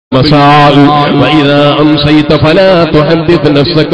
بالمساء وإذا أمسيت فلا تحدث نفسك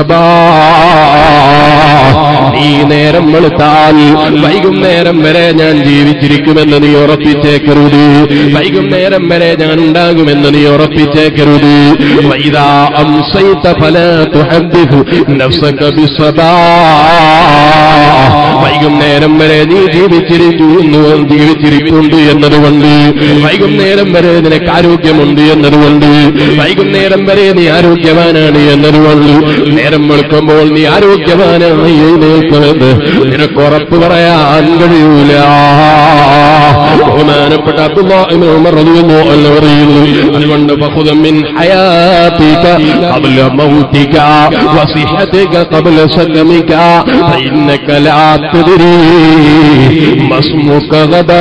بالصباح നീ നേരം വെളുത്താൽ വൈകുന്നേരം വരെ ഞാൻ ജീവിച്ചിരിക്കുമെന്ന് നീ ഉറപ്പിച്ചേക്കരുത് വൈകുന്നേരം വരെ ഞാൻ ഉണ്ടാകുമെന്ന് നീ ഉറപ്പിച്ചേക്കരുത് വൈദാ അംസൈത ഫല തുഹദ്ദിഥു നഫ്സക ബിസ്സബാഹ് വൈകുന്നേരം വരെ നീ ജീവിച്ചിരിക്കുന്നു ജീവിച്ചിരിപ്പുണ്ട് എന്നതുകൊണ്ട് വൈകുന്നേരം വരെ നിനക്ക് ആരോഗ്യമുണ്ട് എന്നതുകൊണ്ട് വൈകുന്നേരം വരെ നീ ആരോഗ്യവാനാണ് എന്നതുകൊണ്ട് നേരം വെളുക്കുമ്പോൾ നീ ആരോഗ്യവാനായി എഴുന്നേൽക്കുമെന്ന് നിനക്ക് ഉറപ്പ് പറയാൻ കഴിയൂല ബഹുമാനപ്പെട്ട അബ്ദുല്ലാഹിബ്നു ഉമർ റളിയല്ലാഹു അൻഹു പറയുന്നു അതുകൊണ്ട് ബഹുദം മിൻ ഹയാതിക ഖബ്ല മൗതിക വസിഹതിക ഖബ്ല സലമിക ഫഇന്നക ലാ തദ്രി മസ്മുക ഗദാ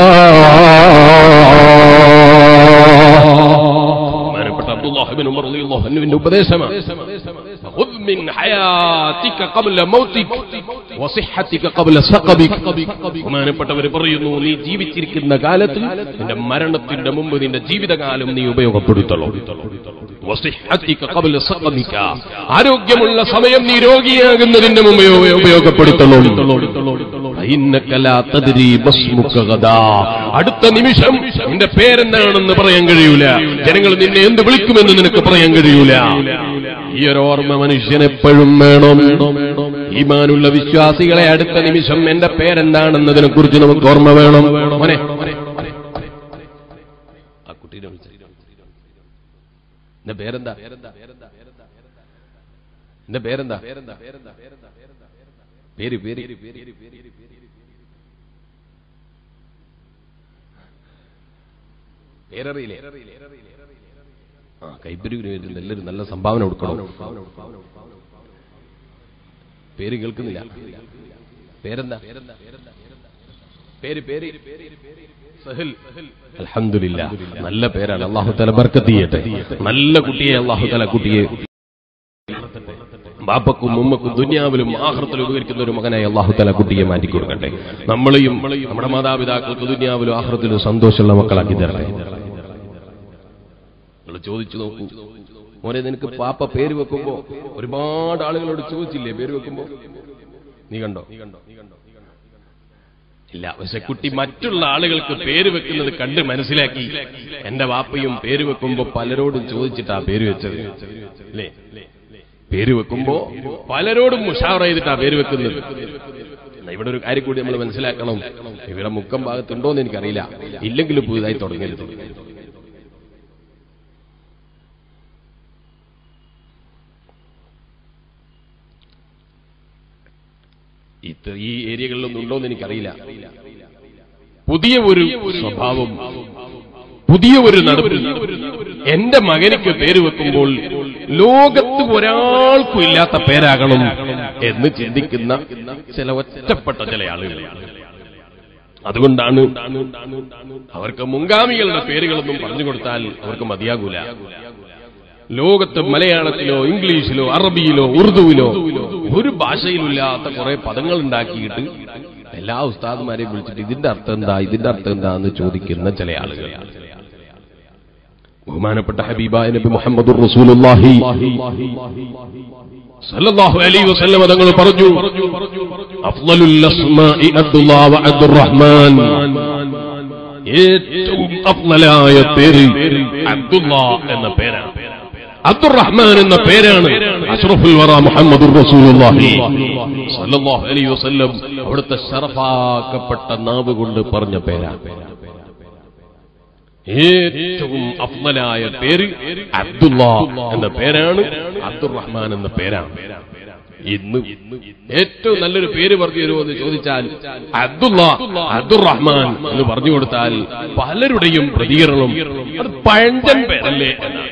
ബഹുമാനപ്പെട്ട അബ്ദുല്ലാഹിബ്നു ഉമർ റളിയല്ലാഹു അൻഹുവിന്റെ ഉപദേശമാണ് خذ من حياتك قبل موتك وصحتك قبل سقبك ബഹുമാനപ്പെട്ടവർ പറയുന്നു നീ ജീവിച്ചിരിക്കുന്ന കാലത്ത് നിന്റെ മരണത്തിന്റെ മുമ്പ് നിന്റെ ജീവിതകാലം നീ ഉപയോഗപ്പെടുത്തണം വസിഹത്തിക ഖബ്ല സഖമിക ആരോഗ്യമുള്ള സമയം നീ രോഗിയാകുന്നതിന്റെ മുമ്പ് ഉപ- ഉപയോഗപ്പെടുത്തണം ഫഇന്നക ലാ തദ്രി ബസ്മുക ഗദാ. അടുത്ത നിമിഷം നിന്റെ പേരെന്താണെന്ന് പറയാൻ കഴിയൂല ജനങ്ങൾ നിന്നെ എന്ത് വിളിക്കുമെന്ന് നിനക്ക് പറയാൻ കഴിയൂല ഈ ഒരു ഓർമ്മ മനുഷ്യനെപ്പോഴും വേണം ഈമാനുള്ള വിശ്വാസികളെ അടുത്ത നിമിഷം എന്റെ പേരെന്താണെന്നതിനെ കുറിച്ച് നമുക്ക് ഓർമ്മ വേണം മോനെ ആ കുട്ടീനെ വിളിച്ച എന്റെ പേരെന്താ എന്റെ പേരെന്താ പേര് പേര് പേരറിയില്ലേ ആ കൈപ്പിരിവിന് വേണ്ടി എല്ലാവരും നല്ല സംഭാവന കൊടുക്കണം പേര് കേൾക്കുന്നില്ല പേരെന്താ പേര് പേര് സഹൽ അൽഹംദുലില്ല നല്ല പേരാണ് അള്ളാഹു തല ബർക്കത്ത് ചെയ്യട്ടെ നല്ല കുട്ടിയെ അള്ളാഹു തല കുട്ടിയെ ബാപ്പക്കും ഉമ്മക്കും ദുന്യാവിലും ആഹ്റത്തിലും ഉപകരിക്കുന്ന ഒരു മകനായി അള്ളാഹു തല കുട്ടിയെ മാറ്റി കൊടുക്കട്ടെ നമ്മളെയും നമ്മുടെ മാതാപിതാക്കൾക്ക് ദുന്യാവിലും ആഹ്റത്തിലും സന്തോഷമുള്ള മക്കളാക്കി തരട്ടെ നിങ്ങൾ ചോദിച്ചു നോക്കൂ മോനെ നിനക്ക് പാപ്പ പേര് വെക്കുമ്പോ ഒരുപാട് ആളുകളോട് ചോദിച്ചില്ലേ പേര് വെക്കുമ്പോ നീ കണ്ടോ ഇല്ല പക്ഷെ കുട്ടി മറ്റുള്ള ആളുകൾക്ക് പേര് വെക്കുന്നത് കണ്ട് മനസ്സിലാക്കി എന്റെ വാപ്പയും പേര് വെക്കുമ്പോ പലരോടും ചോദിച്ചിട്ടാ പേര് വെച്ചത് അല്ലേ പേര് വെക്കുമ്പോ പലരോടും മുഷാവറ ചെയ്തിട്ടാ പേര് വെക്കുന്നത് എന്നാ ഇവിടെ ഒരു കാര്യം കൂടി നമ്മൾ മനസ്സിലാക്കണം ഇവിടെ മുക്കം ഭാഗത്തുണ്ടോ എന്ന് എനിക്കറിയില്ല ഇല്ലെങ്കിലും പുതുതായി തുടങ്ങരുത് ഇത് ഈ ഏരിയകളിലൊന്നും ഉണ്ടോ എന്ന് എനിക്കറിയില്ല പുതിയ ഒരു സ്വഭാവം പുതിയ ഒരു നടപ്പ് എന്റെ മകനിക്ക് പേര് വെക്കുമ്പോൾ ലോകത്ത് ഒരാൾക്കും ഇല്ലാത്ത പേരാകണം എന്ന് ചിന്തിക്കുന്ന ചില ഒറ്റപ്പെട്ട ചില ആളുകൾ അതുകൊണ്ടാണ് അവർക്ക് മുൻഗാമികളുടെ പേരുകളൊന്നും പറഞ്ഞു കൊടുത്താൽ അവർക്ക് മതിയാകൂല ലോകത്ത് മലയാളത്തിലോ ഇംഗ്ലീഷിലോ അറബിയിലോ ഉറുദുവിലോ ഒരു ഭാഷയിലില്ലാത്ത കുറെ പദങ്ങൾ ഉണ്ടാക്കിയിട്ട് എല്ലാ ഉസ്താദുമാരെയും വിളിച്ചിട്ട് ഇതിന്റെ അർത്ഥം എന്താ ഇതിന്റെ അർത്ഥം എന്താ എന്ന് ചോദിക്കുന്ന ചില ആളുകൾ ബഹുമാനപ്പെട്ട ഹബീബായ നബി മുഹമ്മദ് റസൂലുള്ളാഹി സല്ലല്ലാഹു അലൈഹി വസല്ലം തങ്ങൾ പറഞ്ഞു അഫ്ളലുൽ അസ്മാഇ അബ്ദുല്ലാഹ് വ അബ്ദുറഹ്മാൻ ഏറ്റവും അഫ്ളലായ പേര് അബ്ദുല്ലാഹ് എന്ന പേരാണ് അബ്ദുറഹ്മാൻ എന്ന പേരാണ് അഷ്റഫുൽ വറ മുഹമ്മദ് റസൂലുള്ളാഹി സല്ലല്ലാഹു അലൈഹി വസല്ലം അവിടുത്തെ ശറഫാക്കപ്പെട്ട നാവ് കൊണ്ട് പറഞ്ഞ പേരാണ് ഏറ്റവും അഫ്മലായ പേര് അബ്ദുള്ള എന്ന പേരാണ് അബ്ദുറഹ്മാൻ എന്ന പേരാണ് ഇന്ന് ഏറ്റവും നല്ലൊരു പേര് പറഞ്ഞു തരുമോ എന്ന് ചോദിച്ചാൽ അബ്ദുള്ള അബ്ദുറഹ്മാൻ എന്ന് പറഞ്ഞു കൊടുത്താൽ പലരുടെയും പ്രതികരണം അത് പഴഞ്ചൻ പേരല്ലേ എന്നാണ്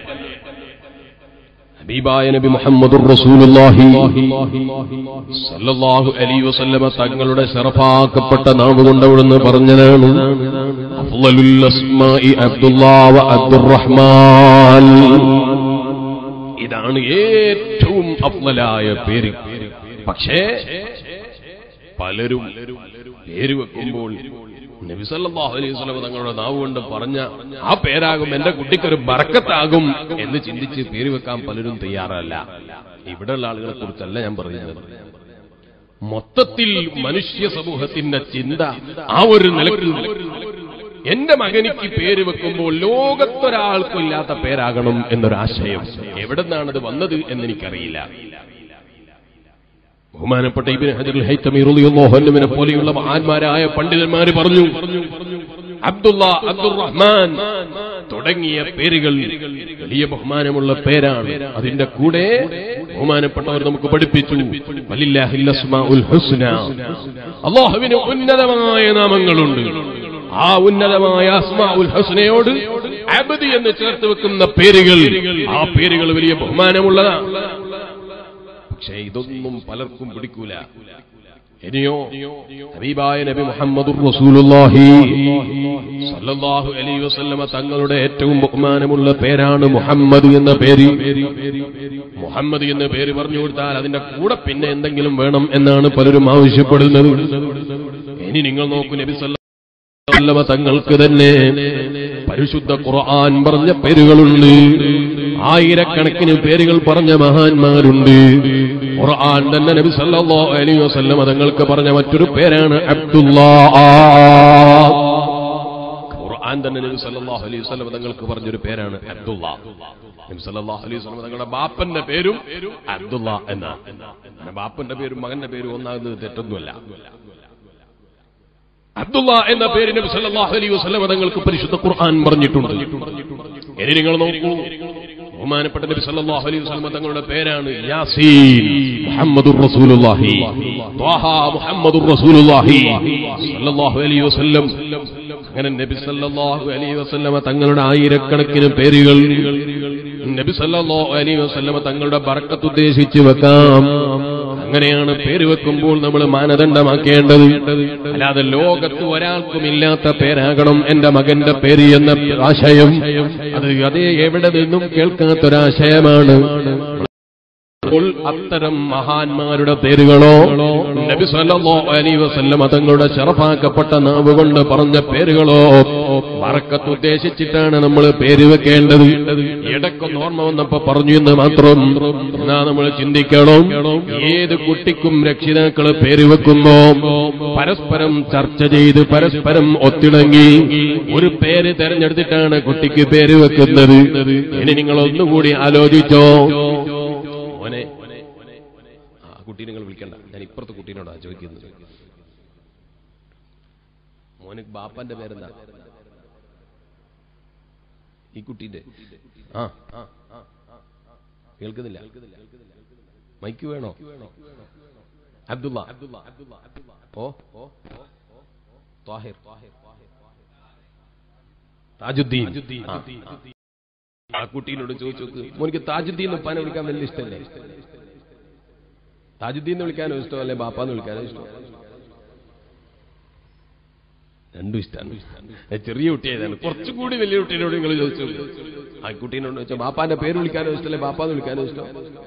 ഹബീബായ നബി മുഹമ്മദ് റസൂലുള്ളാഹി സല്ലല്ലാഹു അലൈഹി വസല്ലമ തങ്ങളുടെ ശറഫാക്കപ്പെട്ട നാവ് കൊണ്ട് അവിടുന്ന് പറഞ്ഞതാണ് അഫ്ളലുൽ അസ്മാഇ അബ്ദുല്ലാഹ് വ അബ്ദുറഹ്മാൻ ഇതാണ് ഏറ്റവും അഫ്ളലായ പേര് പക്ഷേ പലരും പേര് വെക്കുമ്പോൾ നബി സല്ലല്ലാഹു അലൈഹി വസല്ലം തങ്ങളുടെ നാവ് കൊണ്ട് പറഞ്ഞ ആ പേരാകും എന്റെ കുട്ടിക്കൊരു ബറക്കത്താകും എന്ന് ചിന്തിച്ച് പേര് വെക്കാൻ പലരും തയ്യാറല്ല ഇവിടെയുള്ള ആളുകളെ കുറിച്ചല്ല ഞാൻ പറയുന്നത് മൊത്തത്തിൽ മനുഷ്യ സമൂഹത്തിന്റെ ചിന്ത ആ ഒരു നിലക്ക് എന്റെ മകനിക്ക് പേര് വെക്കുമ്പോൾ ലോകത്തൊരാൾക്കും ഇല്ലാത്ത പേരാകണം എന്നൊരാശയം എവിടെ നിന്നാണത് വന്നത് എന്നെനിക്കറിയില്ല ബഹുമാനപ്പെട്ട ഇബിന് ഹജറുൽ ഹൈത്തമി റളിയല്ലാഹു അൻഹുവിനെ പോലെയുള്ള മഹാന്മാരായ പണ്ഡിതന്മാര് പറഞ്ഞു അബ്ദുള്ള അബ്ദുർ റഹ്മാൻ തുടങ്ങിയ പേരുകൾ വലിയ ബഹുമാനമുള്ള പേരാണ് അതിന്റെ കൂടെ ബഹുമാനപ്പെട്ടവർ നമുക്ക് പഠിപ്പിച്ചു വലില്ലാഹിൽ അസ്മാഉൽ ഹുസ്ന അല്ലാഹുവിന് ഉന്നതമായ നാമങ്ങളുണ്ട് ആ ഉന്നതമായ അസ്മാഉൽ ഹുസ്നയോട് അബ്ദി എന്ന് ചേർത്ത് വെക്കുന്ന പേരുകൾ ആ പേരുകൾ വലിയ ബഹുമാനമുള്ളതാണ് പക്ഷേ ഇതൊന്നും പലർക്കും പിടിക്കൂല ഇനിയോ ഹബീബായ നബി മുഹമ്മദ് റസൂലുള്ളാഹി സല്ലല്ലാഹു അലൈഹി വസല്ലമ തങ്ങളുടെ ഏറ്റവും ബഹുമാനമുള്ള പേരാണ് മുഹമ്മദ് എന്ന പേര് മുഹമ്മദ് എന്ന പേര് പറഞ്ഞു കൊടുത്താൽ അതിന്റെ കൂടെ പിന്നെ എന്തെങ്കിലും വേണം എന്നാണ് പലരും ആവശ്യപ്പെടുന്നത് ഇനി നിങ്ങൾ നോക്കൂ നബി സല്ലല്ലാഹു അലൈഹി വസല്ലമ തങ്ങൾക്ക് തന്നെ പരിശുദ്ധ ഖുർആൻ പറഞ്ഞ പേരുകളുണ്ട് ആയിരക്കണക്കിന് പേരുകൾ പറഞ്ഞ മഹാന്മാരുണ്ട് ഖുർആൻ തന്നെ നബി സല്ലല്ലാഹു അലൈഹി വസല്ലം തങ്ങൾക്ക് പറഞ്ഞ മറ്റൊരു പേരാണ് അബ്ദുല്ലാ ഖുർആൻ തന്നെ നബി സല്ലല്ലാഹു അലൈഹി വസല്ലം തങ്ങൾക്ക് പറഞ്ഞൊരു പേരാണ് അബ്ദുള്ള നബി സല്ലല്ലാഹു അലൈഹി വസല്ലം തങ്ങളുടെ ബാപ്പന്റെ പേരും അബ്ദുള്ള എന്നാണ് അങ്ങനെ ബാപ്പന്റെ പേരും മകന്റെ പേരും ഒന്നാകുന്നത് തെറ്റൊന്നുമല്ല അബ്ദുള്ള എന്ന പേര് നബി സല്ലല്ലാഹു അലൈഹി വസല്ലം തങ്ങൾക്ക് പരിശുദ്ധ ഖുർആൻ പറഞ്ഞിട്ടുണ്ട് ഇനി നിങ്ങൾ നോക്കൂ ബഹുമാനപ്പെട്ട നബി സല്ലല്ലാഹു അലൈഹി വസല്ലം തങ്ങളുടെ പേരാണ് യാസീൻ മുഹമ്മദുർ റസൂലുള്ളാഹി ത്വാഹ മുഹമ്മദുർ റസൂലുള്ളാഹി സല്ലല്ലാഹു അലൈഹി വസല്ലം അങ്ങനെ നബി സല്ലല്ലാഹു അലൈഹി വസല്ലമ തങ്ങളുടെ ആയിരക്കണക്കിന് പേരുകൾ നബി സല്ലല്ലാഹു അലൈഹി വസല്ലമ തങ്ങളുടെ ബർക്കത്ത് ഉദ്ദേശിച്ച് വെക്കാം അങ്ങനെയാണ് പേര് വെക്കുമ്പോൾ നമ്മൾ മാനദണ്ഡമാക്കേണ്ടത് അല്ലാതെ ലോകത്ത് ഒരാൾക്കും ഇല്ലാത്ത പേരാകണം എന്റെ മകന്റെ പേര് എന്ന ആശയം അത് അതേ എവിടെ നിന്നും കേൾക്കാത്തൊരാശയമാണ് അപ്പോൾ അത്തരം മഹാന്മാരുടെ പേരുകളോ നബി സല്ലല്ലാഹു അലൈഹി വസല്ലം തങ്ങളുടെ ശറഫാക്കപ്പെട്ട നാവ് കൊണ്ട് പറഞ്ഞ പേരുകളോ മറക്കത്ത് ഉദ്ദേശിച്ചിട്ടാണ് നമ്മൾ പേര് വെക്കേണ്ടത് ഇടക്കൊന്ന് ഓർമ്മ വന്നപ്പോ പറഞ്ഞു എന്ന് മാത്രം എന്നാ നമ്മൾ ചിന്തിക്കണം ഏത് കുട്ടിക്കും രക്ഷിതാക്കള് പേര് വെക്കുമ്പോ പരസ്പരം ചർച്ച ചെയ്ത് പരസ്പരം ഒത്തിണങ്ങി ഒരു പേര് തെരഞ്ഞെടുത്തിട്ടാണ് കുട്ടിക്ക് പേര് വെക്കുന്നത് ഇനി നിങ്ങൾ ഒന്നുകൂടി ആലോചിച്ചോ മോനെ ആ കുട്ടീനെ നിങ്ങൾ വിളിക്കണ്ട ഞാൻ ഇപ്പുറത്തെ കുട്ടീനോടാ ചോദിക്കുന്നത് മോന് ബാപ്പന്റെ പേരെന്താ ഈ കുട്ടീന്റെ ആ ആ, ആ, ആ. കേൾക്കുന്നില്ല മൈക്ക് വേണോ അബ്ദുള്ള ഓ ഓ താഹിർ താജുദ്ദീൻ ആ, ആ. ആ കുട്ടീനോട് ചോദിച്ചു നോക്ക് മോനിക്ക് താജുദ്ദീൻ എന്ന് ഉപ്പാനെ വിളിക്കാൻ വലിയ ഇഷ്ടമല്ലേ താജുദ്ദീൻ എന്ന് വിളിക്കാനോ ഇഷ്ടം അല്ലെ ബാപ്പാന്ന് വിളിക്കാനോ ഇഷ്ടം രണ്ടും ഇഷ്ടമാണ് ചെറിയ കുട്ടിയായതാണ് കുറച്ചുകൂടി വലിയ കുട്ടീനോട് നിങ്ങൾ ചോദിച്ചു ആ കുട്ടീനോട് ചോദിച്ചാൽ ബാപ്പാന്റെ പേര് വിളിക്കാനോ ഇഷ്ടമല്ലേ ബാപ്പാന്ന് വിളിക്കാനോ ഇഷ്ടം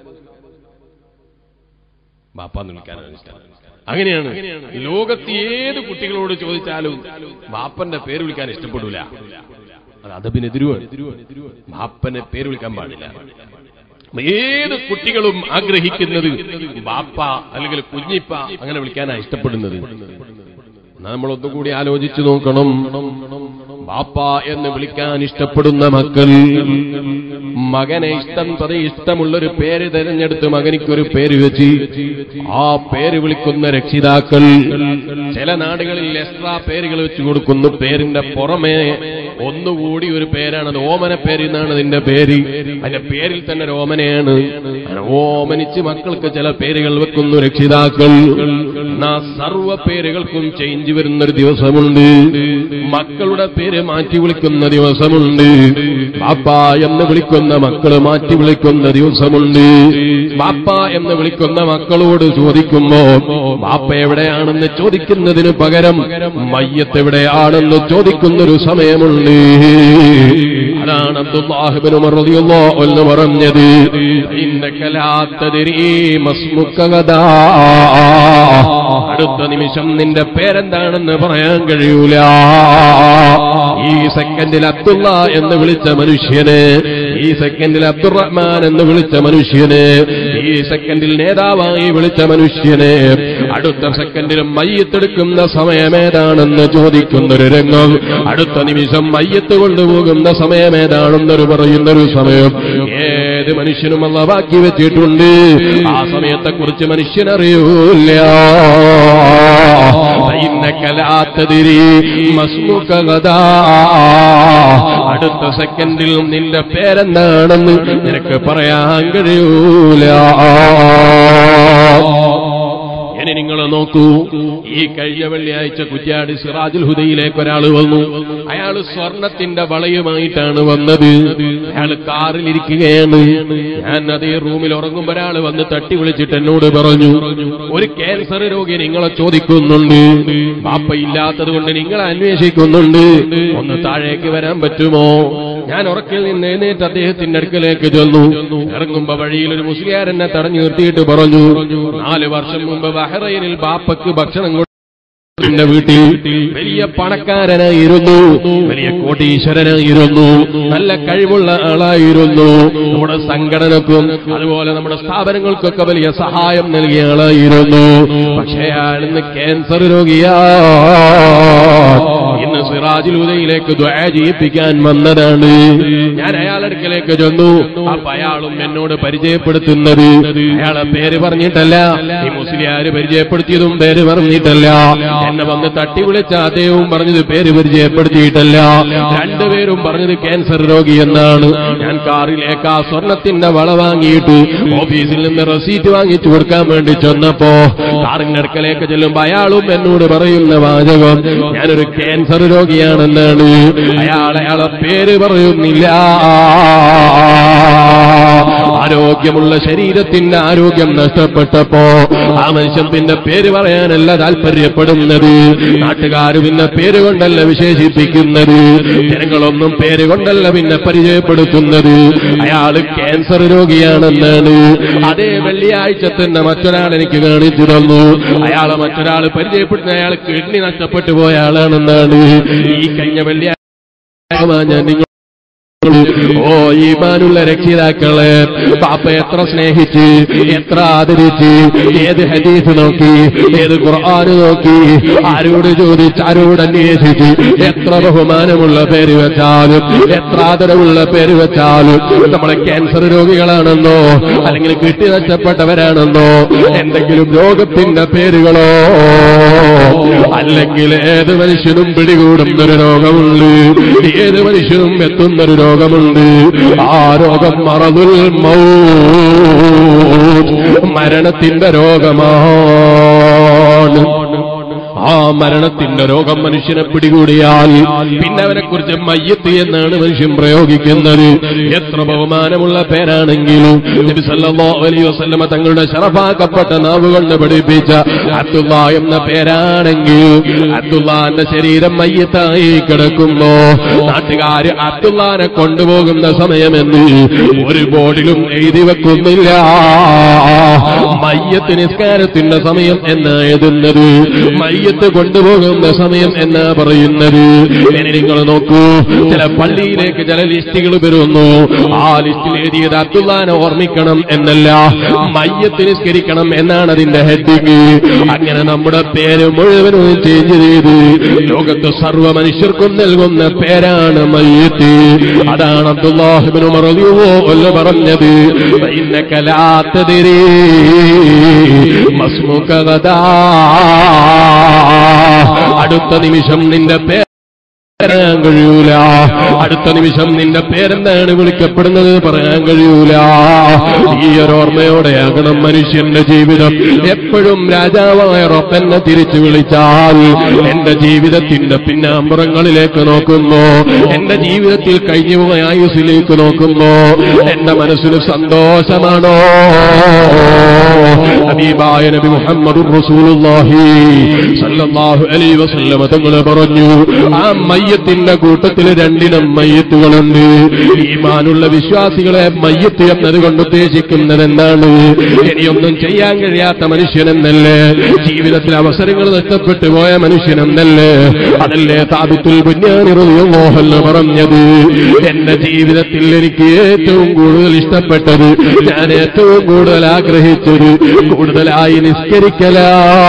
ബാപ്പാന്ന് വിളിക്കാനോ ഇഷ്ടം അങ്ങനെയാണ് ലോകത്ത് ഏത് കുട്ടികളോട് ചോദിച്ചാലും ബാപ്പന്റെ പേര് വിളിക്കാൻ ഇഷ്ടപ്പെടൂല അത് അതബിനെതിരുവാണ് ബാപ്പനെ പേര് വിളിക്കാൻ പാടില്ല ഏത് കുട്ടികളും ആഗ്രഹിക്കുന്നത് ബാപ്പ അല്ലെങ്കിൽ കുഞ്ഞിപ്പ അങ്ങനെ വിളിക്കാനാണ് ഇഷ്ടപ്പെടുന്നത് എന്നാ നമ്മൾ ഒന്നുകൂടി ആലോചിച്ചു നോക്കണം ബാപ്പ എന്ന് വിളിക്കാൻ ഇഷ്ടപ്പെടുന്ന മക്കൾ മകനെ ഇഷ്ടം പതി ഇഷ്ടമുള്ളൊരു പേര് തെരഞ്ഞെടുത്ത് മകനിക്കൊരു പേര് വെച്ച് ആ പേര് വിളിക്കുന്ന രക്ഷിതാക്കൾ ചില നാടുകളിൽ എക്സ്ട്രാ പേരുകൾ വെച്ച് കൊടുക്കുന്നു പേരിന്റെ പുറമെ ഒന്നുകൂടി ഒരു പേരാണ് അത് ഓമന പേര് എന്നാണ് അതിന്റെ പേര് അതിന്റെ പേരിൽ തന്നെ ഒരു ഓമനയാണ് അങ്ങനെ ഓമനിച്ച് മക്കൾക്ക് ചില പേരുകൾ വെക്കുന്നു രക്ഷിതാക്കൾ എന്നാ സർവ പേരുകൾക്കും ചേഞ്ച് വരുന്ന ഒരു ദിവസമുണ്ട് മക്കളുടെ പേര് മാറ്റി വിളിക്കുന്ന ദിവസമുണ്ട് ബാപ്പ എന്ന് വിളിക്കുന്ന മക്കള് മാറ്റി വിളിക്കുന്ന ദിവസമുണ്ട് ബാപ്പ എന്ന് വിളിക്കുന്ന മക്കളോട് ചോദിക്കുമ്പോ ബാപ്പ എവിടെയാണെന്ന് ചോദിക്കുന്നതിന് പകരം മയ്യത്ത് എവിടെയാണെന്ന് ചോദിക്കുന്നൊരു സമയമുണ്ട് അതാണ് അബ്ദുല്ലാഹിബ്നു ഉമർ റളിയല്ലാഹു അൻഹു പറഞ്ഞത് ഇന്നക ലാ തദ്രീ മസ്മുക ഗദാ അടുത്ത നിമിഷം നിന്റെ പേരെന്താണെന്ന് പറയാൻ കഴിയൂല ഈ സെക്കൻഡിൽ അബ്ദുള്ള എന്ന് വിളിച്ച മനുഷ്യന് ഈ സെക്കൻഡിൽ അബ്ദുറഹ്മാൻ എന്ന് വിളിച്ച മനുഷ്യന് ഈ സെക്കൻഡിൽ നേതാവായി വിളിച്ച മനുഷ്യന് അടുത്ത സെക്കൻഡിൽ മയ്യത്തെടുക്കുന്ന സമയമേതാണെന്ന് ചോദിക്കുന്നൊരു രംഗം അടുത്ത നിമിഷം മയ്യത്ത് കൊണ്ടുപോകുന്ന സമയമേതാണെന്നൊരു പറയുന്നൊരു സമയം ഏത് മനുഷ്യനും അല്ല ബാക്കി വെച്ചിട്ടുണ്ട് ആ സമയത്തെക്കുറിച്ച് മനുഷ്യനറിയൂല فإنك لا تدري مسمك غدا അടുത്ത സെക്കൻഡിൽ നിന്റെ പേരെന്താണെന്ന് നിനക്ക് പറയാൻ കഴിയൂല ഇനി നിങ്ങൾ നോക്കൂ ഈ കഴിഞ്ഞ വെള്ളിയാഴ്ച കുറ്റ്യാടി സിറാജുൽ ഹുദയിലേക്ക് ഒരാൾ വന്നു അയാൾ സ്വർണത്തിന്റെ വളയുമായിട്ടാണ് വന്നത് അയാൾ കാറിലിരിക്കുകയാണ് ഞാൻ അതേ റൂമിൽ ഉറങ്ങുമ്പോൾ ഒരാൾ വന്ന് തട്ടി വിളിച്ചിട്ട് എന്നോട് പറഞ്ഞു ഒരു ക്യാൻസർ രോഗി നിങ്ങളെ ചോദിക്കുന്നുണ്ട് ബാപ്പ ഇല്ലാത്തത് കൊണ്ട് നിങ്ങളെ അന്വേഷിക്കുന്നുണ്ട് ഒന്ന് താഴേക്ക് വരാൻ പറ്റുമോ ഞാൻ ഉറക്കിൽ നിന്ന് എഴുന്നേറ്റ് അദ്ദേഹത്തിന്റെ അടുക്കലേക്ക് ചെന്നു ഇറങ്ങുമ്പോ വഴിയിൽ ഒരു മുസ്ലിയാർ എന്നെ തടഞ്ഞു നിർത്തിയിട്ട് പറഞ്ഞു നാല് വർഷം മുമ്പ് ബഹ്റൈനിൽ ബാപ്പക്ക് ഭക്ഷണം കൊടു- എന്റെ വീട്ടിൽ വലിയ പണക്കാരനായിരുന്നു വലിയ കോടീശ്വരനായിരുന്നു നല്ല കഴിവുള്ള ആളായിരുന്നു നമ്മുടെ സംഘടനക്കും അതുപോലെ നമ്മുടെ സ്ഥാപനങ്ങൾക്കൊക്കെ വലിയ സഹായം നൽകിയ ആളായിരുന്നു പക്ഷേ അയാൾ ഇന്ന് ക്യാൻസർ രോഗിയാ ഇന്ന് സിറാജുൽ ഉദയിലേക്ക് ദ്വാ ചെയ്യിപ്പിക്കാൻ വന്നതാണ് ഞാൻ അയാളുടെ അടുക്കലേക്ക് ചെന്നു അപ്പൊ അയാളും എന്നോട് പരിചയപ്പെടുത്തുന്നത് അയാളെ പേര് പറഞ്ഞിട്ടല്ല ഈ മുസ്ലിയാര് പരിചയപ്പെടുത്തിയതും പേര് പറഞ്ഞിട്ടല്ല എന്നെ വന്ന് തട്ടി വിളിച്ച അദ്ദേഹവും പറഞ്ഞത് പേര് പരിചയപ്പെടുത്തിയിട്ടല്ല രണ്ടുപേരും പറഞ്ഞത് ക്യാൻസർ രോഗി എന്നാണ് ഞാൻ കാറിലേക്ക് ആ സ്വർണത്തിന്റെ വള വാങ്ങിയിട്ട് ഓഫീസിൽ നിന്ന് റെസീറ്റ് വാങ്ങിച്ചു കൊടുക്കാൻ വേണ്ടി ചെന്നപ്പോ കാറിന്റെ അടുക്കലേക്ക് ചെല്ലുമ്പോ അയാളും എന്നോട് പറയുന്ന വാചകം ഞാനൊരു ക്യാൻസർ രോഗിയാണെന്നാണ് അയാൾ അയാളെ പേര് പറയുന്നില്ല ആരോഗ്യമുള്ള ശരീരത്തിന്റെ ആരോഗ്യം നഷ്ടപ്പെട്ടപ്പോ ആ മനുഷ്യൻ പിന്നെ പേര് പറയാനല്ല താല്പര്യപ്പെടുന്നത് നാട്ടുകാർ പിന്നെ പേര് കൊണ്ടല്ല വിശേഷിപ്പിക്കുന്നത് ജനങ്ങളൊന്നും പേര് കൊണ്ടല്ല പിന്നെ പരിചയപ്പെടുത്തുന്നത് അയാള് ക്യാൻസർ രോഗിയാണെന്നാണ് അതേ വെള്ളിയാഴ്ച തന്നെ മറ്റൊരാൾ എനിക്ക് കാണിച്ചു തന്നു അയാളെ മറ്റൊരാൾ പരിചയപ്പെടുന്ന അയാൾ കിഡ്നി നഷ്ടപ്പെട്ടു പോയ ആളാണെന്നാണ് ഈ കഴിഞ്ഞ വെള്ളിയാഴ്ച ഞാൻ നിങ്ങൾ ഓ ഈമാനുള്ള രക്ഷിതാക്കളെ പാപ്പ എത്ര സ്നേഹിച്ച് എത്ര ആദരിച്ച് ഏത് ഹദീസ് നോക്കി ഏത് ഖുർആൻ നോക്കി ആരോട് ചോദിച്ച് ആരോട് അന്വേഷിച്ച് എത്ര ബഹുമാനമുള്ള പേര് വെച്ചാലും എത്ര ആദരവുള്ള പേര് വെച്ചാലും നമ്മളെ ക്യാൻസർ രോഗികളാണെന്നോ അല്ലെങ്കിൽ കിട്ടി നഷ്ടപ്പെട്ടവരാണെന്നോ എന്തെങ്കിലും രോഗത്തിന്റെ പേരുകളോ അല്ലെങ്കിൽ ഏത് മനുഷ്യനും പിടികൂടുന്നൊരു രോഗമുണ്ട് ഏത് മനുഷ്യനും എത്തുന്നൊരു രോഗമുണ്ട് ആ രോഗം മറതുൽ മൗത്ത് മരണത്തിന്റെ രോഗമാണ് ആ മരണത്തിന്റെ രോഗം മനുഷ്യനെ പിടികൂടിയാൽ പിന്നെ അവനെ കുറിച്ച് മയ്യത്ത് എന്നാണ് മനുഷ്യൻ പ്രയോഗിക്കുന്നത് എത്ര ബഹുമാനമുള്ള പേരാണെങ്കിലും നബി സല്ലല്ലാഹു അലൈഹി വസല്ലമ തങ്ങളുടെ ശറഫാക്കപ്പെട്ട നാവ് കൊണ്ട് പഠിപ്പിച്ച അബ്ദുള്ള എന്ന പേരാണെങ്കിൽ അബ്ദുള്ളാന്റെ ശരീരം മയ്യത്തായി കിടക്കുമ്പോ നാട്ടുകാര് അബ്ദുള്ളാനെ കൊണ്ടുപോകുന്ന സമയമെന്ന് ഒരു ബോർഡിലും എഴുതി വെക്കുന്നില്ല മയ്യത്ത് നിസ്കാരത്തിന്റെ സമയം എന്ന് എഴുതുന്നത് മയ്യത്ത് കൊണ്ടുപോകുന്ന സമയം എന്നാ പറയുന്നത് ഇനി നിങ്ങൾ നോക്കൂ ചില പള്ളിയിലേക്ക് ചില ലിസ്റ്റുകൾ വരുന്നു ആ ലിസ്റ്റിൽ എഴുതിയത് അബ്ദുല്ലാനെ ഓർമ്മിക്കണം എന്നല്ല മയ്യത്ത് നിസ്കരിക്കണം എന്നാണ് അതിന്റെ ഹെഡിങ് അങ്ങനെ നമ്മുടെ പേര് മുഴുവനും ചേഞ്ച് ചെയ്ത് ലോകത്ത് സർവ്വ മനുഷ്യർക്കും നൽകുന്ന പേരാണ് മയ്യത്ത് അതാണ് അബ്ദുല്ലാഹിബിന് മറവിയോ അല്ല പറഞ്ഞത് ഇന്നക ലാ തദ്രീ മസ്മുക ഗദാ അടുത്ത നിമിഷം നിന്റെ പേര് പറയാൻ കഴിയൂല അടുത്ത നിമിഷം നിന്റെ പേരെന്താണ് വിളിക്കപ്പെടുന്നത് പറയാൻ കഴിയൂല ഈ ഒരു ഓർമ്മയോടെയാകണം മനുഷ്യന്റെ ജീവിതം എപ്പോഴും രാജാവായ റബ്ബെന്നെ തിരിച്ചു വിളിച്ചാൽ എന്റെ ജീവിതത്തിന്റെ പിന്നാമ്പുറങ്ങളിലേക്ക് നോക്കുമ്പോ എന്റെ ജീവിതത്തിൽ കഴിഞ്ഞുപോയ ആയുസിലേക്ക് നോക്കുമ്പോ എന്റെ മനസ്സിന് സന്തോഷമാണോ ഹബീബായ നബി മുഹമ്മദ് റസൂലുള്ളാഹി സല്ലല്ലാഹു അലൈഹി വസല്ലമ തങ്ങൾ പറഞ്ഞു ആ മയ്യത്തിന്റെ കൂട്ടത്തിൽ രണ്ടിനം മയ്യത്തുകളുണ്ട് ഈമാനുള്ള വിശ്വാസികളെ മയ്യത്ത് എന്നതുകൊണ്ട് ഉദ്ദേശിക്കുന്നത് എന്താണ് ഇനിയൊന്നും ചെയ്യാൻ കഴിയാത്ത മനുഷ്യനെന്നല്ലേ ജീവിതത്തിൽ അവസരങ്ങൾ നഷ്ടപ്പെട്ടു പോയ മനുഷ്യനെന്നല്ലേ അതല്ലേ താബിത്തുൽ ബുഞ്ഞാനിറുയോഹല്ല പറഞ്ഞത് എന്റെ ജീവിതത്തിൽ എനിക്ക് ഏറ്റവും കൂടുതൽ ഇഷ്ടപ്പെട്ടത് ഞാൻ ഏറ്റവും കൂടുതൽ ആഗ്രഹിച്ചത് കൂടുതലായി നിസ്കരിക്കലാ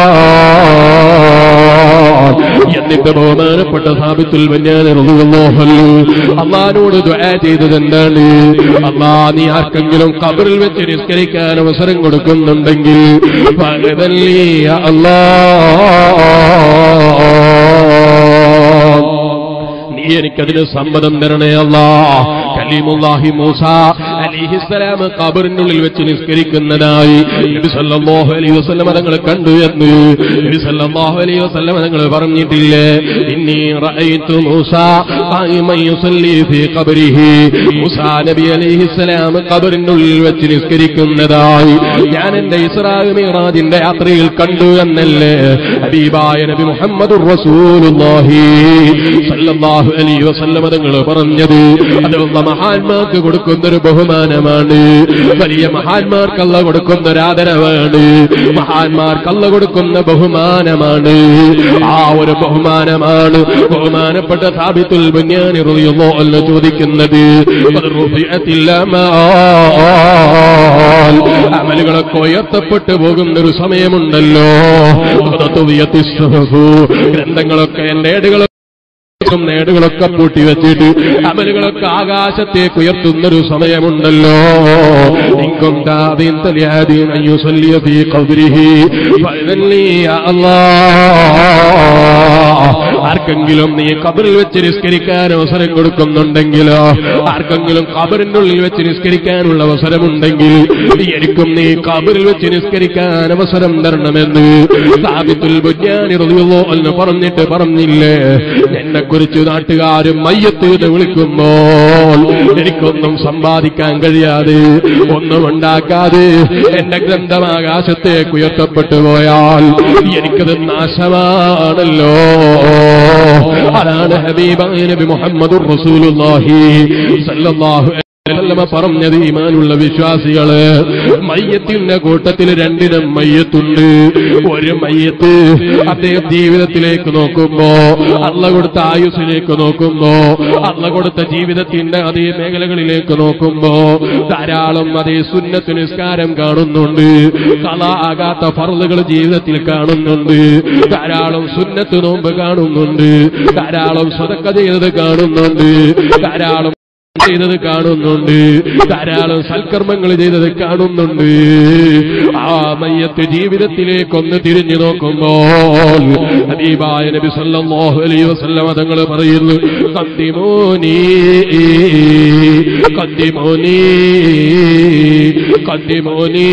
എന്നിട്ട് ബഹുമാനപ്പെട്ട സാബിത്തുൽ ബന്യാനിറുയോഹല്ലു അള്ളഹാനോട് ദ്വാ ചെയ്തത് എന്താണ് അള്ളാ നീ ആർക്കെങ്കിലും കബറിൽ വെച്ച് നിസ്കരിക്കാൻ അവസരം കൊടുക്കുന്നുണ്ടെങ്കിൽ പകതല്ലി അല്ലാ നീ എനിക്കതിന് സമ്മതം തരണേ അല്ലാ കലീമുല്ലാഹി മൂസ അലിഹിസ്സലാം ഖബറിനുള്ളിൽ വെച്ച് നിസ്കരിക്കുന്നതായി നബി സല്ലല്ലാഹു അലൈഹി വസല്ലം തങ്ങൾ കണ്ടു എന്ന് നബി സല്ലല്ലാഹു അലൈഹി വസല്ലം തങ്ങൾ പറഞ്ഞിട്ടില്ലേ ഇന്നി റഅയ്തു മൂസ ഖായിമൻ യുസല്ലി ഫീ ഖബരിഹി മൂസ നബി അലൈഹിസ്സലാം ഖബറിനുള്ളിൽ വെച്ച് നിസ്കരിക്കുന്നതായി ഞാൻ എന്റെ ഇസ്രാ മിറാജിന്റെ യാത്രയിൽ കണ്ടു എന്നല്ലേ ഹബീബായ നബി മുഹമ്മദുർ റസൂലുള്ളാഹി സല്ലല്ലാഹു അലൈഹി വസല്ലം തങ്ങൾ പറഞ്ഞത് അതുള്ള മഹാന്മാർക്ക് കൊടുക്കുന്ന ഒരു ബഹുമാനമാണ് വലിയ മഹാന്മാർക്കല്ല കൊടുക്കുന്ന ഒരു ആദരവാണ് മഹാന്മാർക്കല്ല കൊടുക്കുന്ന ബഹുമാനമാണ് ആ ഒരു ബഹുമാനമാണ് ബഹുമാനപ്പെട്ട സാബിത്തുൽ ബുന്യാനി റളിയല്ലാഹു അൻഹു ചോദിക്കുന്നത് "ഖദ് റുഫിഅത്തിൽ അമാൽ." അമലുകളൊക്കെ ഉയർത്തപ്പെട്ടു പോകുന്ന ഒരു സമയമുണ്ടല്ലോ ഖദ് തുവിയത്തിസ് സുഹുഫ്. ഗ്രന്ഥങ്ങളൊക്കെ എന്റെ ഏടുകൾ നേടുകളൊക്കെ പൂട്ടി വെച്ചിട്ട് അമലുകളൊക്കെ ആകാശത്തേക്ക് ഉയർത്തുന്നൊരു സമയമുണ്ടല്ലോ നിങ്കും താതീൻ തലിയാദീൻ അയ്യുസല്ലിയ ഫീ ഖബ്രിഹി ഫഅദല്ലി യാ അല്ലാഹ് ആർക്കെങ്കിലും നീ കബറിൽ വെച്ച് നിസ്കരിക്കാൻ അവസരം കൊടുക്കുന്നുണ്ടെങ്കിലോ ആർക്കെങ്കിലും കബറിന്റെ ഉള്ളിൽ വെച്ച് നിസ്കരിക്കാനുള്ള അവസരമുണ്ടെങ്കിൽ എനിക്കും നീ കബറിൽ വെച്ച് നിസ്കരിക്കാൻ അവസരം തരണമെന്ന് സാബിത്തുൽ ബുജ്ഞാനി റളിയല്ലാഹു അൻഹു പറഞ്ഞിട്ട് പറഞ്ഞില്ലേ എന്നെ കുറിച്ച് നാട്ടുകാരും മയ്യത്ത് എന്ന് വിളിക്കുമ്പോൾ എനിക്കൊന്നും സമ്പാദിക്കാൻ കഴിയാതെ ഒന്നും ഉണ്ടാക്കാതെ എന്റെ ഗ്രന്ഥം ആകാശത്തേക്ക് ഉയർത്തപ്പെട്ടു പോയാൽ എനിക്കത് നാശമാണല്ലോ അതാണ് ഹബീബായ നബി മുഹമ്മദുർ റസൂലുള്ളാഹി സല്ലല്ലാഹു അലൈഹി വസല്ലമ പറഞ്ഞത് ഈമാനുള്ള വിശ്വാസികള് മയ്യത്തിന്റെ കൂട്ടത്തിൽ രണ്ടിനം മയ്യത്തുണ്ട് ഒരു മയ്യത്ത് അദ്ദേഹം ജീവിതത്തിലേക്ക് നോക്കുമ്പോ അള്ള കൊടുത്ത ആയുസ്സിലേക്ക് നോക്കുമ്പോ അള്ള കൊടുത്ത ജീവിതത്തിന്റെ അതേ മേഖലകളിലേക്ക് നോക്കുമ്പോ ധാരാളം അതേ സുന്നത്ത് നിസ്കാരം കാണുന്നുണ്ട് കല ആകാത്ത ഫറലുകൾ ജീവിതത്തിൽ കാണുന്നുണ്ട് ധാരാളം സുന്നത്ത് നോമ്പ് കാണുന്നുണ്ട് ധാരാളം സ്വതക്ക ചെയ്തത് കാണുന്നുണ്ട് ധാരാളം ചെയ്തത് കാണുന്നുണ്ട് ധാരാളം സൽക്കർമ്മങ്ങൾ ചെയ്തത് കാണുന്നുണ്ട് ആ മയ്യത്ത് ജീവിതത്തിലേക്കൊന്ന് തിരിഞ്ഞു നോക്കുമ്പോൾ ഹബീബായ നബി സല്ലല്ലാഹു അലൈഹി വസല്ലം തങ്ങൾ പറയുന്നു കന്തിമോനി കന്തിമോനി കന്തിമോനി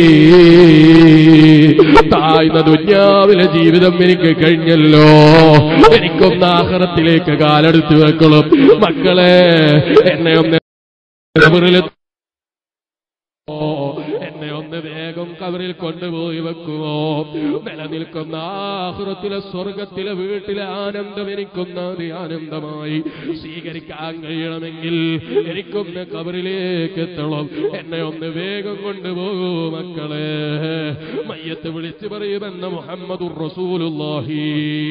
താഴ്ന്ന ദുന്യാവിലെ ജീവിതം എനിക്ക് കഴിഞ്ഞല്ലോ എനിക്കൊന്ന് ആഹ്റത്തിലേക്ക് കാലെടുത്ത് വെക്കണം മക്കളെ എന്നെ ഒന്ന് കബറിൽ എന്നെ ഒന്ന് വേഗം കബറിൽ കൊണ്ടുപോയി വെക്കുമോ നിലനിൽക്കുന്ന ആഹൃത്തിലെ സ്വർഗത്തിലെ വീട്ടിലെ ആനന്ദം എനിക്കൊന്ന് അതി ആനന്ദമായി സ്വീകരിക്കാൻ കഴിയണമെങ്കിൽ എനിക്കൊന്ന് കബറിലേക്ക് എത്തണം എന്നെ ഒന്ന് വേഗം കൊണ്ടുപോകൂ മക്കളെ മയ്യത്ത് വിളിച്ചു പറയുമെന്ന് മുഹമ്മദുർ റസൂലുള്ളാഹി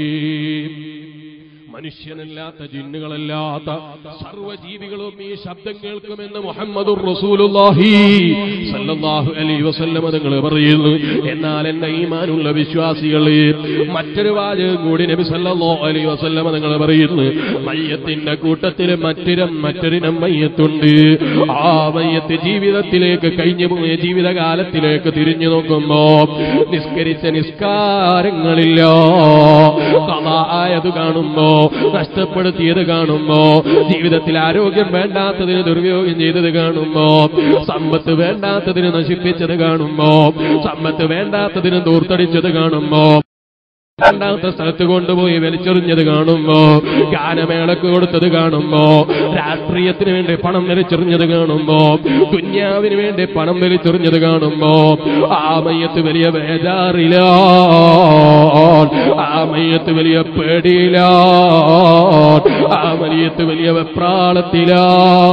മനുഷ്യനല്ലാത്ത ജിന്നുകളല്ലാത്ത സർവ്വജീവികളും ഈ ശബ്ദം കേൾക്കുമെന്ന് മുഹമ്മദുർ റസൂലുള്ളാഹി സല്ലല്ലാഹു അലൈഹി വസല്ലമ തങ്ങൾ പറയുന്നു എന്നാൽ എന്റെ ഈമാനുള്ള വിശ്വാസികളെ മറ്റൊരു വാചകം കൂടി നബി സല്ലല്ലാഹു അലൈഹി വസല്ലമ തങ്ങൾ പറയുന്നു മയ്യത്തിന്റെ കൂട്ടത്തിൽ മറ്റൊരം മറ്റൊരിനം മയ്യത്തുണ്ട് ആ മയ്യത്ത് ജീവിതത്തിലേക്ക് കഴിഞ്ഞു പോയ ജീവിതകാലത്തിലേക്ക് തിരിഞ്ഞു നോക്കുമ്പോ നിസ്കരിച്ച നിസ്കാരങ്ങളില്ല കഥ ആയത് കാണുമ്പോ നഷ്ടപ്പെടുത്തിയത് കാണുമ്പോ ജീവിതത്തിൽ ആരോഗ്യം വേണ്ടാത്തതിന് ദുർവിയോഗം ചെയ്തത് കാണുമ്പോ സമ്പത്ത് വേണ്ടാത്തതിന് നശിപ്പിച്ചത് കാണുമ്പോ സമ്പത്ത് വേണ്ടാത്തതിന് ദൂർത്തടിച്ചത് കാണുമ്പോ രണ്ടാമത്തെ സ്ഥലത്ത് കൊണ്ടുപോയി വലിച്ചെറിഞ്ഞത് കാണുമ്പോ ഗാനമേളക്ക് കൊടുത്തത് കാണുമ്പോ രാഷ്ട്രീയത്തിന് വേണ്ടി പണം വലിച്ചെറിഞ്ഞത് കാണുമ്പോ കുഞ്ഞാവിന് വേണ്ടി പണം വലിച്ചെറിഞ്ഞത് കാണുമ്പോ ആ മയ്യത്ത് വലിയ ബേജാറില ആ മയ്യത്ത് വലിയ പേടിയില ആ മയ്യത്ത് വലിയ വെപ്രാളത്തിലാ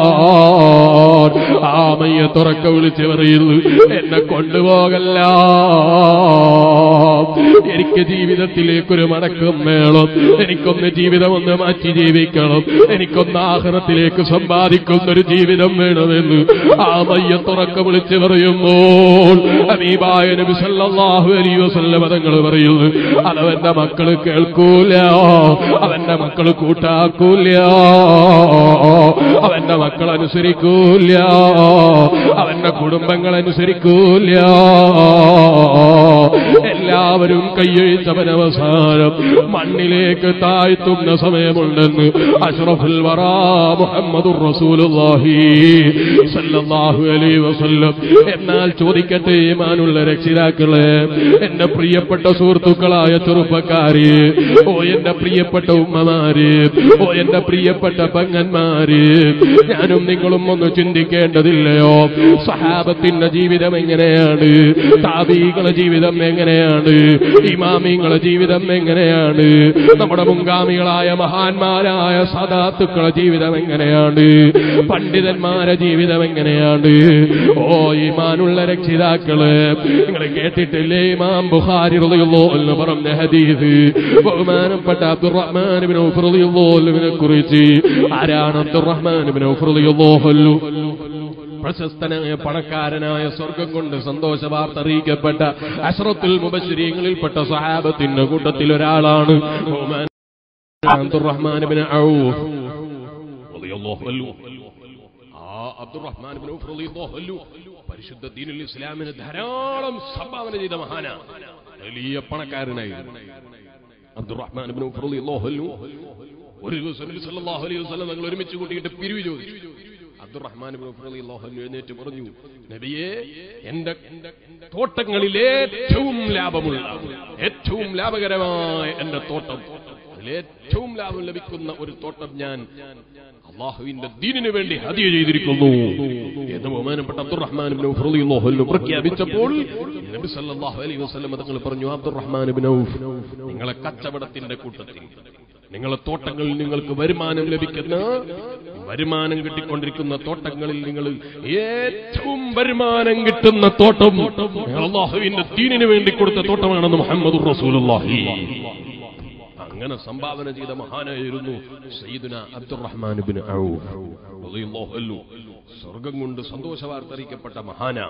ആ മയ്യത്തുറക്ക വിളിച്ച് പറയുന്നു എന്നെ കൊണ്ടുപോകല്ല എനിക്ക് ജീവിതത്തിലേക്കൊരു മടക്കം വേണം എനിക്കൊന്ന് ജീവിതം ഒന്ന് മാറ്റി ജീവിക്കണം എനിക്കൊന്ന് ആഹ്റത്തിലേക്ക് സമ്പാദിക്കുന്നൊരു ജീവിതം വേണമെന്ന് ആ മയ്യത്തുറക്ക വിളിച്ച് പറയുമ്പോൾ അമീബായ നബി സല്ലല്ലാഹു അലൈഹി വസല്ലം തങ്ങൾ പറയുന്നു അതവന്റെ മക്കള് കേൾക്കൂല അവന്റെ മക്കള് കൂട്ടാക്കൂല അവന്റെ മക്കൾ അനുസരിക്കൂല അവന്റെ കുടുംബങ്ങൾ അനുസരിക്കൂല എല്ലാവരും കയ്യഴിച്ചവനവസാനം മണ്ണിലേക്ക് താഴ്ത്തുന്ന സമയമുണ്ടെന്ന് അഷ്റഫുൽ വറാ മുഹമ്മദുർ റസൂലുള്ളാഹി സല്ലല്ലാഹു അലൈഹി വസല്ലം എന്നാൽ ചോദിക്കട്ടെ ഈമാനുള്ള രക്ഷിതാക്കളെ എന്റെ പ്രിയപ്പെട്ട സുഹൃത്തുക്കളായ ചെറുപ്പക്കാര് ഓ എന്റെ പ്രിയപ്പെട്ട ഉമ്മമാര് ഓ എന്റെ പ്രിയപ്പെട്ട പങ്ങന്മാര് ഞാനും നിങ്ങളും ഒന്ന് ചിന്തിക്കേണ്ടതില്ലയോ സഹാബത്തിന്റെ ജീവിതം എങ്ങനെയാണ് താബീകളെ ജീവിതം എങ്ങനെയാണ് ഇമാമിങ്ങളെ ജീവിതം എങ്ങനെയാണ് നമ്മുടെ മുൻഗാമികളായ മഹാന്മാരായ സദാത്തുക്കളെ ജീവിതം എങ്ങനെയാണ് പണ്ഡിതന്മാരെ ജീവിതം എങ്ങനെയാണ് ഓ ഈമാനുള്ള രക്ഷിതാക്കള് നിങ്ങൾ കേട്ടിട്ടില്ലേ ഇമാം ബുഖാരി റളിയല്ലാഹു എന്ന് പറഞ്ഞ ഹദീസ് ബഹുമാനപ്പെട്ട അബ്ദുറഹ്മാൻ ഇബ്നു ഔഫ് റളിയല്ലാഹു അൻഹുവിനെ കുറിച്ച് ആരാണ് അബ്ദുറഹ്മാൻ ഇബ്നു ഔഫ് റളിയല്ലാഹു അൻഹു പ്രശസ്തനായ പണക്കാരനായ സ്വർഗം കൊണ്ട് സന്തോഷ വാർത്ത അറിയിക്കപ്പെട്ട അഷ്റത്തുൽ മുബശ്ശരീങ്ങളിൽപ്പെട്ട സഹാബത്തിന്റെ കൂട്ടത്തിൽ ഒരാളാണ് ബഹുമാന അബ്ദുറഹ്മാൻ ഇബ്നു ഔഫ് റളിയല്ലാഹു അൻഹു ആ അബ്ദുറഹ്മാൻ ഇബ്നു ഔഫ് റളിയല്ലാഹു അൻഹു പരിശുദ്ധ ദീനുൽ ഇസ്ലാമിന് ധാരാളം സംഭാവന ചെയ്ത മഹാന വലിയ പണക്കാരനായി അബ്ദുറഹ്മാൻ ഇബ്നു ഔഫ് റളിയല്ലാഹു അൻഹു ഒരു ദിവസം നബി സല്ലല്ലാഹു അലൈഹി വസല്ലം ഞങ്ങൾ ഒരുമിച്ച് കൂട്ടിയിട്ട് പിരിവ് ചോദിച്ചു അബ്ദുറഹ്മാൻ ഇബ്നു ഔഫ് റളിയല്ലാഹു അൻഹു എഴുന്നേറ്റ് പറഞ്ഞു നബിയെ എന്റെ തോട്ടങ്ങളിൽ ഏറ്റവും ലാഭമുള്ള ഏറ്റവും ലാഭകരമായ എന്റെ തോട്ടം അതിൽ ഏറ്റവും ലാഭം ലഭിക്കുന്ന ഒരു തോട്ടം ഞാൻ അള്ളാഹുവിന്റെ ദീനിന് വേണ്ടി ഹദിയ ചെയ്തിരിക്കുന്നു എന്ന് ബഹുമാനപ്പെട്ട അബ്ദുറഹ്മാൻ ഇബ്നു ഔഫ് റളിയല്ലാഹു അൻഹു പ്രഖ്യാപിച്ചപ്പോൾ നബി സല്ലല്ലാഹു അലൈഹി വസല്ലം തങ്ങൾ പറഞ്ഞു അബ്ദുറഹ്മാൻ ഇബ്നു ഔഫ് നിങ്ങളെ കച്ചവടത്തിന്റെ കൂട്ടത്തിൽ നിങ്ങളെ തോട്ടങ്ങളിൽ നിങ്ങൾക്ക് വരുമാനം ലഭിക്കുന്ന വരുമാനം കിട്ടിക്കൊണ്ടിരിക്കുന്ന തോട്ടങ്ങളിൽ നിങ്ങൾ ഏറ്റവും വരുമാനം കിട്ടുന്ന തോട്ടം നിങ്ങൾ അള്ളാഹുവിന്റെ ദീനിന് വേണ്ടി കൊടുത്ത തോട്ടമാണെന്ന് മുഹമ്മദ് റസൂലുള്ളാഹി അങ്ങനെ സംഭാവന ചെയ്ത മഹാനായിരുന്നു സയ്യിദുന അബ്ദുറഹ്മാൻ ഇബ്നു ഔഫ് റളിയല്ലാഹു അൻഹു സ്വർഗം കൊണ്ട് സന്തോഷ വാർത്ത അറിയിക്കപ്പെട്ട മഹാന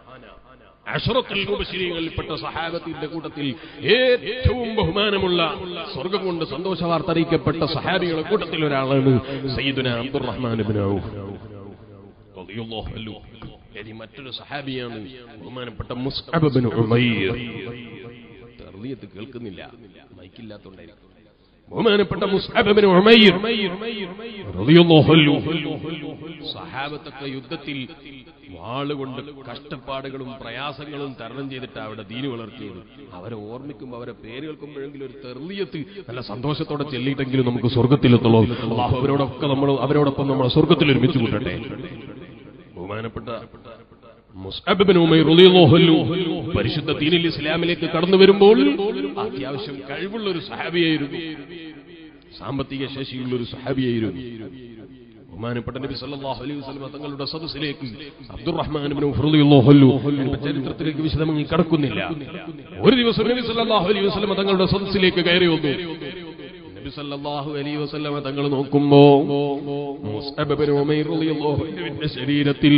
അഷറത്തുൽ മുബശ്ശിരീങ്ങളിൽപ്പെട്ട സഹാബത്തിന്റെ കൂട്ടത്തിൽ ഏറ്റവും ബഹുമാനമുള്ള സ്വർഗം കൊണ്ട് സന്തോഷ വാർത്ത അറിയിക്കപ്പെട്ട സഹാബികളുടെ കൂട്ടത്തിൽ ഒരാളാണ് സയ്യിദുന അബ്ദുറഹ്മാൻ ഇബ്നു ഔഫ് റളിയല്ലാഹു അൻഹു ഇനി മറ്റൊരു സഹാബിയാണ് ബഹുമാനപ്പെട്ട മുസ്അബ് ഇബ്നു ഉമൈർ തർലിയത്ത് കേൾക്കുന്നില്ല മൈക്കില്ലാത്തോണ്ടായിരിക്കും ബഹുമാനപ്പെട്ട മുസ്അബ് ഇബ്നു ഉമൈർ റളിയല്ലാഹു അൻഹു സഹാബത്തൊക്കെ യുദ്ധത്തിൽ വാളുകൊണ്ട് കഷ്ടപ്പാടുകളും പ്രയാസങ്ങളും തരണം ചെയ്തിട്ട് അവിടെ ദീന് വളർത്തിയത് അവരെ ഓർമ്മിക്കുമ്പോൾ അവരെ പേര് കേൾക്കുമ്പോഴെങ്കിലും ഒരു തെർലിയത്ത് നല്ല സന്തോഷത്തോടെ ചെല്ലിയിട്ടെങ്കിലും നമുക്ക് സ്വർഗത്തിലെത്തുള്ളൂ അള്ളാഹു അവരോടൊക്കെ നമ്മൾ അവരോടൊപ്പം നമ്മളെ സ്വർഗത്തിൽ ഒരുമിച്ച് കൂട്ടട്ടെ ബഹുമാനപ്പെട്ട മുസ്അബ് ഇബ്നു ഉമൈർ റളിയല്ലാഹു അൻഹു പരിശുദ്ധ ദീനിൽ ഇസ്ലാമിലേക്ക് കടന്നു വരുമ്പോൾ അത്യാവശ്യം കഴിവുള്ള ഒരു സഹാബിയായിരുന്നു സാമ്പത്തിക ശേഷിയുള്ള ഒരു സഹാബിയായിരുന്നു ബഹുമാനപ്പെട്ട നബി സല്ലല്ലാഹു അലൈഹി വസല്ലം തങ്ങളുടെ സദസ്സിലേക്ക് അബ്ദുറഹ്മാൻ ഇബ്നു ഔഫ് റളിയല്ലാഹു അൻഹു ഞാനിപ്പോ ചരിത്രത്തിലേക്ക് വിശദമായി കടക്കുന്നില്ല ഒരു ദിവസം നബി സല്ലല്ലാഹു അലൈഹി വസല്ലം തങ്ങളുടെ സദസ്സിലേക്ക് കയറി വന്നു നബി സല്ലല്ലാഹു അലൈഹി വസല്ലം തങ്ങൾ നോക്കുമ്പോ മുസ്അബ് ഇബ്നു ഉമൈർ റളിയല്ലാഹു അൻഹുവിന്റെ ശരീരത്തിൽ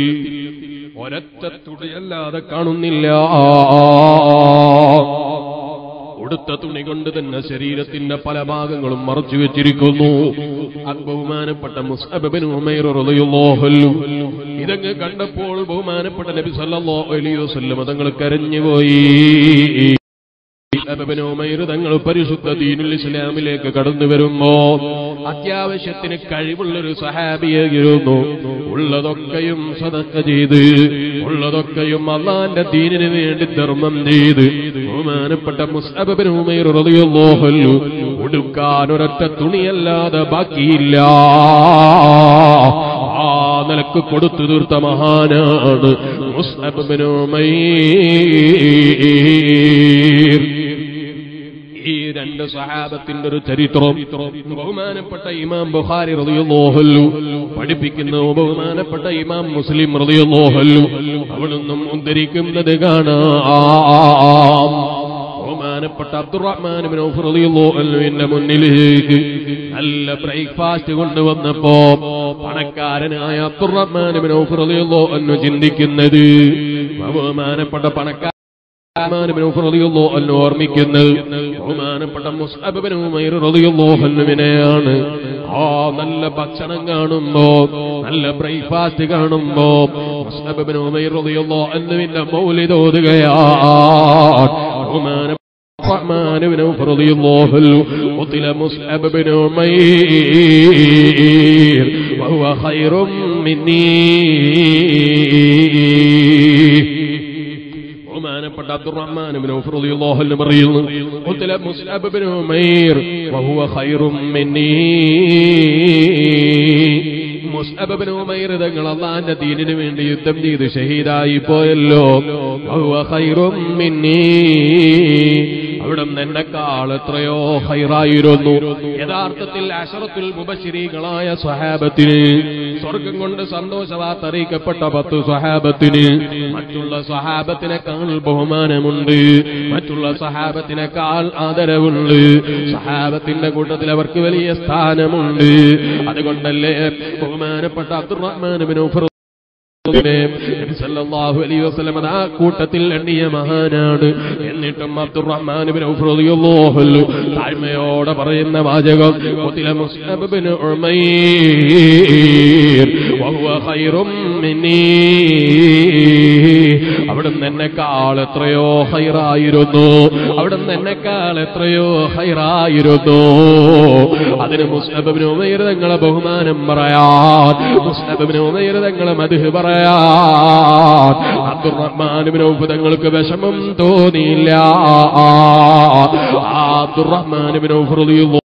ഒരൊറ്റ തുണിയല്ലാതെ കാണുന്നില്ല ഉടുത്ത തുണി കൊണ്ട് തന്നെ ശരീരത്തിന്റെ പല ഭാഗങ്ങളും മറച്ചു വെച്ചിരിക്കുന്നു അത് ബഹുമാനപ്പെട്ട മുസ്അബിൻ ഉമൈർ റളിയല്ലാഹു അൻഹു ഇതങ്ങ് കണ്ടപ്പോൾ ബഹുമാനപ്പെട്ട നബി സല്ലല്ലാഹു അലൈഹി വസല്ലം തങ്ങൾ കരഞ്ഞുപോയി അബിന് ഉമൈർ തങ്ങൾ പരിശുദ്ധ ദീനുൽ ഇസ്ലാമിലേക്ക് കടന്നു വരുമ്പോ അത്യാവശ്യത്തിന് കഴിവുള്ളൊരു സഹാബിയായിരുന്നു ഉള്ളതൊക്കെയും സദക്ക ചെയ്ത് ഉള്ളതൊക്കെയും അള്ളാന്റെ ദീനിന് വേണ്ടി ധർമ്മം ചെയ്ത് ബഹുമാനപ്പെട്ട മുസ്അബിന് ഉമൈർ റളിയല്ലാഹു അൻഹു ഉടുക്കാൻ ഒരൊറ്റ തുണിയല്ലാതെ ബാക്കിയില്ല ആ നിലക്ക് കൊടുത്തു തീർത്ത മഹാനാണ് മുസ്അബിന് ഉമൈർ ഈ രണ്ട് സഹാബത്തിന്റെ ഒരു ചരിത്രം ബഹുമാനപ്പെട്ട ഇമാം ബുഖാരി റളിയല്ലാഹു പഠിപ്പിക്കുന്നു ബഹുമാനപ്പെട്ട ഇമാം മുസ്ലിം റളിയല്ലാഹു അവിടുന്നും ഉദ്ധരിക്കുന്നത് കാണാം ബഹുമാനപ്പെട്ട അബ്ദുറഹ്മാൻ ബിൻ ഔഫ് റളിയല്ലാഹു അൻഹുവിന്റെ മുന്നിലേക്ക് നല്ല ബ്രേക്ക്ഫാസ്റ്റ് കൊണ്ടുവന്നപ്പോ പണക്കാരനായ അബ്ദുറഹ്മാൻ ബിൻ ഔഫ് റളിയല്ലാഹു അൻഹു ചിന്തിക്കുന്നത് ബഹുമാനപ്പെട്ട പണക്കാരൻ അന്ന് ഓർമ്മിക്കുന്നത് ബഹുമാനപ്പെട്ട മുസ്അബിന് ഉമൈർ റളിയല്ലാഹു അൻഹുവിനെയാണ് ആ നല്ല ഭക്ഷണം കാണുമ്പോ നല്ല ബ്രേക്ക്ഫാസ്റ്റ് കാണുമ്പോ മുസ്അബിന് ഉമൈർ റളിയല്ലാഹു അൻഹുവിന്റെ മൗലിദ് ഓതുകയാണ് ബഹുമാന الرحمن بن عوف رضي الله عنه قتل مصعب بن عمير وهو خير مني ബഹുമാനപ്പെട്ട അബ്ദുറഹ്മാൻ ബിൻ ഔഫ് റളിയല്ലാഹു അൻഹു പറയുന്നു ഖുത്ല മുസ്അബ് ബിൻ ഉമൈർ വഹുവ ഖൈറും മിന്നീ മുസ്അബ് ബിൻ ഉമൈർ തങ്ങൾ അള്ളാന്റെ ദീനിന് വേണ്ടി യുദ്ധം ചെയ്ത് ഷഹീദായി പോയല്ലോ വഹുവ ഖൈറും മിന്നീ അവിടെ എന്നെക്കാൾ എത്രയോ ഹൈറായിരുന്നു യഥാർത്ഥത്തിൽ അഷറത്തുൽ മുബശിരികളായ സ്വഹാബത്തിന് സ്വർഗം കൊണ്ട് സന്തോഷവാർത്ത അറിയിക്കപ്പെട്ട പത്ത് സ്വഹാബത്തിന് മറ്റുള്ള സ്വഹാബത്തിനേക്കാൾ ബഹുമാനമുണ്ട് മറ്റുള്ള സ്വഹാബത്തിനേക്കാൾ ആദരവുണ്ട് സ്വഹാബത്തിന്റെ കൂട്ടത്തിൽ അവർക്ക് വലിയ സ്ഥാനമുണ്ട് അതുകൊണ്ടല്ലേ ബഹുമാനപ്പെട്ട അബ്ദുറഹ്മാൻ ബിൻ ഉഫർ നബി സല്ലല്ലാഹു അലൈഹി വസല്ലം ആ കൂട്ടത്തിൽ എണ്ണിയ മഹാനാണ് എന്നിട്ടും അബ്ദുറഹ്മാൻ ബിൻ ഔഫ് റളിയല്ലാഹു അൻഹു താഴ്മയോടെ പറയുന്ന വാചകം ഖുതില മുസ്അബ് ബിൻ ഉമൈർ വഹുവ ഖൈറും മിന്നീ അവിടുന്ന് എന്നെക്കാൾ എത്രയോ ഹൈറായിരുന്നു അവിടുന്ന് എന്നെക്കാൾ എത്രയോ ഹൈറായിരുന്നു അതിന് മുസ്നബിന് ഉമൈർ തങ്ങളെ ബഹുമാനം പറയാൻ മുസ്നബിന് ഉമൈർ തങ്ങളെ മധു പറയാൻ അബ്ദുറഹ്മാൻ ഔഫ് തങ്ങൾക്ക് വിഷമം തോന്നിയില്ല ആ അബ്ദുറഹ്മാൻ ഔഫ് റളിയല്ലാഹു